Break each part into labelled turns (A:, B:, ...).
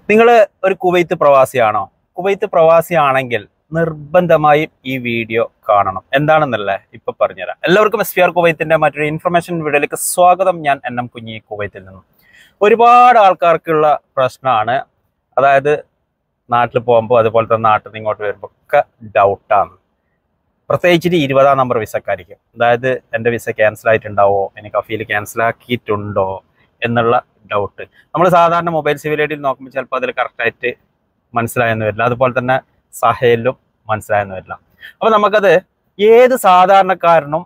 A: നിങ്ങൾ ഒരു Kuwait പ്രവാസിയാണോ Kuwait പ്രവാസിയാണെങ്കിൽ നിർബന്ധമായും ഈ വീഡിയോ കാണണം എന്താണെന്നല്ലേ ഇപ്പൊ പറഞ്ഞുതരാം എല്ലാവർക്കും എസ് പി ആർ കുവൈത്തിന്റെ മറ്റൊരു ഇൻഫർമേഷൻ വീഡിയോയിലേക്ക് സ്വാഗതം ഞാൻ എൻ എം കുഞ്ഞി കുവൈത്തിൽ നിന്നും ഒരുപാട് ആൾക്കാർക്കുള്ള പ്രശ്നമാണ് അതായത് നാട്ടിൽ പോകുമ്പോൾ അതുപോലെ തന്നെ നാട്ടിൽ നിന്ന് ഇങ്ങോട്ട് വരുമ്പോൾ ഒക്കെ ഡൗട്ടാണ് പ്രത്യേകിച്ചിട്ട് ഇരുപതാം നമ്പർ വിസക്കായിരിക്കും അതായത് എൻ്റെ വിസ ക്യാൻസൽ ആയിട്ടുണ്ടാവോ എനിക്ക് അഫീൽ ക്യാൻസൽ ആക്കിയിട്ടുണ്ടോ എന്നുള്ള ഡൗട്ട് നമ്മൾ സാധാരണ മൊബൈൽ സിവിൽ ഐഡിയിൽ നോക്കുമ്പോൾ ചിലപ്പോൾ അതിൽ കറക്റ്റായിട്ട് മനസ്സിലായെന്ന് വരില്ല അതുപോലെ തന്നെ സഹേലിലും മനസ്സിലായെന്ന് വരില്ല അപ്പോൾ നമുക്കത് ഏത് സാധാരണക്കാരനും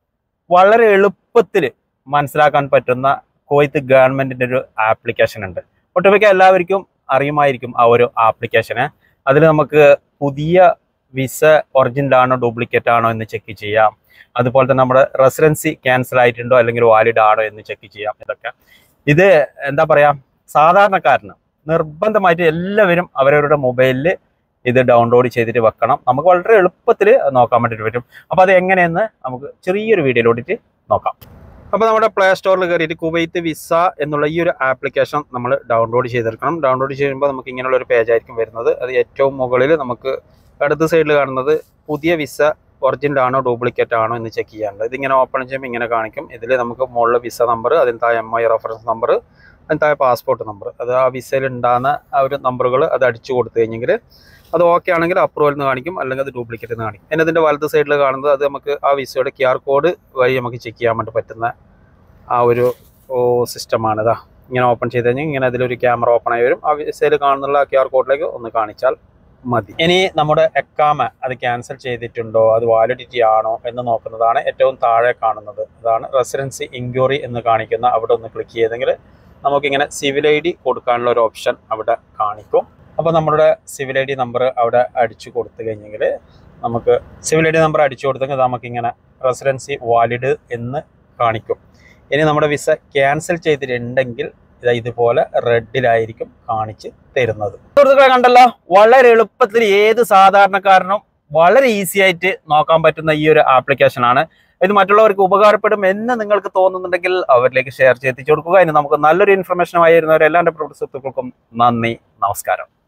A: വളരെ എളുപ്പത്തിൽ മനസ്സിലാക്കാൻ പറ്റുന്ന കുവൈത്ത് ഗവൺമെന്റിന്റെ ഒരു ആപ്ലിക്കേഷൻ ഉണ്ട് ഒട്ടുമിക്ക എല്ലാവർക്കും അറിയുമായിരിക്കും ആ ഒരു ആപ്ലിക്കേഷന് അതിൽ നമുക്ക് പുതിയ വിസ ഒറിജിനൽ ആണോ ഡ്യൂപ്ലിക്കേറ്റ് ആണോ എന്ന് ചെക്ക് ചെയ്യാം അതുപോലെ തന്നെ നമ്മുടെ റെസിഡൻസി ക്യാൻസൽ ആയിട്ടുണ്ടോ അല്ലെങ്കിൽ വാലിഡ് ആണോ എന്ന് ചെക്ക് ചെയ്യാം ഇതൊക്കെ ഇത് എന്താ പറയാ സാധാരണക്കാരന് നിർബന്ധമായിട്ട് എല്ലാവരും അവരവരുടെ മൊബൈലിൽ ഇത് ഡൗൺലോഡ് ചെയ്തിട്ട് വെക്കണം നമുക്ക് വളരെ എളുപ്പത്തിൽ നോക്കാൻ വേണ്ടിയിട്ട് പറ്റും അപ്പോൾ അത് എങ്ങനെയെന്ന് നമുക്ക് ചെറിയൊരു വീഡിയോയിലോട്ടിട്ട് നോക്കാം അപ്പോൾ നമ്മുടെ പ്ലേ സ്റ്റോറിൽ കയറിയിട്ട് കുവൈത്ത് വിസ എന്നുള്ള ഈ ഒരു ആപ്ലിക്കേഷൻ നമ്മൾ ഡൗൺലോഡ് ചെയ്തെടുക്കണം ഡൗൺലോഡ് ചെയ്യുമ്പോൾ നമുക്ക് ഇങ്ങനെയുള്ള ഒരു പേജ് ആയിരിക്കും വരുന്നത് അത് ഏറ്റവും മുകളിൽ നമുക്ക് അടുത്ത സൈഡിൽ കാണുന്നത് പുതിയ വിസ ഒറിജിനൽ ആണോ ഡ്യൂപ്ലിക്കേറ്റ് ആണോ എന്ന് ചെക്ക് ചെയ്യാനുണ്ട് ഇതിങ്ങനെ ഓപ്പൺ ചെയ്യുമ്പോൾ ഇങ്ങനെ കാണിക്കും ഇതിൽ നമുക്ക് മുകളിൽ വിസ നമ്പർ അതിന് താഴെ എം ഐ റെഫറൻസ് നമ്പർ അതിന് താഴെ പാസ്പോർട്ട് നമ്പർ അത് ആ വിസയിൽ ഉണ്ടാകുന്ന ആ ഒരു നമ്പറുകൾ അത് അടിച്ചു കൊടുത്തു കഴിഞ്ഞെങ്കിൽ അത് ഓക്കെ ആണെങ്കിൽ അപ്രൂവൽ എന്ന് കാണിക്കും അല്ലെങ്കിൽ അത് ഡ്യൂപ്ലിക്കേറ്റ് എന്ന് കാണിക്കും പിന്നെ അതിൻ്റെ വലത് സൈഡിൽ കാണുന്നത് അത് നമുക്ക് ആ വിസയുടെ ക്യു ആർ കോഡ് വഴി നമുക്ക് ചെക്ക് ചെയ്യാൻ വേണ്ടി പറ്റുന്ന ആ ഒരു സിസ്റ്റമാണ് ഇതാ ഇങ്ങനെ ഓപ്പൺ ചെയ്ത് കഴിഞ്ഞാൽ ഇങ്ങനെ അതിലൊരു ക്യാമറ ഓപ്പൺ ആയി വരും ആ വിസയിൽ കാണുന്നുള്ള ക്യു ആർ കോഡിലേക്ക് ഒന്ന് കാണിച്ചാൽ മതി ഇനി നമ്മുടെ എക്കാമ അത് ക്യാൻസൽ ചെയ്തിട്ടുണ്ടോ അത് വാലിഡിറ്റി ആണോ എന്ന് നോക്കുന്നതാണ് ഏറ്റവും താഴെ കാണുന്നത് അതാണ് റെസിഡൻസി ഇൻക്വയറി എന്ന് കാണിക്കുന്ന അവിടെ ഒന്ന് ക്ലിക്ക് ചെയ്തെങ്കിൽ നമുക്കിങ്ങനെ സിവിൽ ഐ ഡി കൊടുക്കാനുള്ള ഒരു ഓപ്ഷൻ അവിടെ കാണിക്കും അപ്പോൾ നമ്മുടെ സിവിൽ ഐ ഡി നമ്പർ അവിടെ അടിച്ചു കൊടുത്തു കഴിഞ്ഞെങ്കിൽ നമുക്ക് സിവിൽ ഐ ഡി നമ്പർ അടിച്ചു കൊടുത്തെങ്കിൽ നമുക്കിങ്ങനെ റെസിഡൻസി വാലിഡ് എന്ന് കാണിക്കും ഇനി നമ്മുടെ വിസ ക്യാൻസൽ ചെയ്തിട്ടുണ്ടെങ്കിൽ ഇതാ ഇതുപോലെ റെഡിലായിരിക്കും കാണിച്ച് തരുന്നത് സുഹൃത്തുക്കളെ കണ്ടല്ലോ വളരെ എളുപ്പത്തിൽ ഏത് സാധാരണക്കാരനും വളരെ ഈസി ആയിട്ട് നോക്കാൻ പറ്റുന്ന ഈ ഒരു ആപ്ലിക്കേഷൻ ആണ് ഇത് മറ്റുള്ളവർക്ക് ഉപകാരപ്പെടും എന്ന് നിങ്ങൾക്ക് തോന്നുന്നുണ്ടെങ്കിൽ അവരിലേക്ക് ഷെയർ ചെയ്തിച്ചു കൊടുക്കുക ഇനി നമുക്ക് നല്ലൊരു ഇൻഫർമേഷനുമായി വരുന്നവരെല്ലാവരുടെ സുഹൃത്തുക്കൾക്കും നന്ദി നമസ്കാരം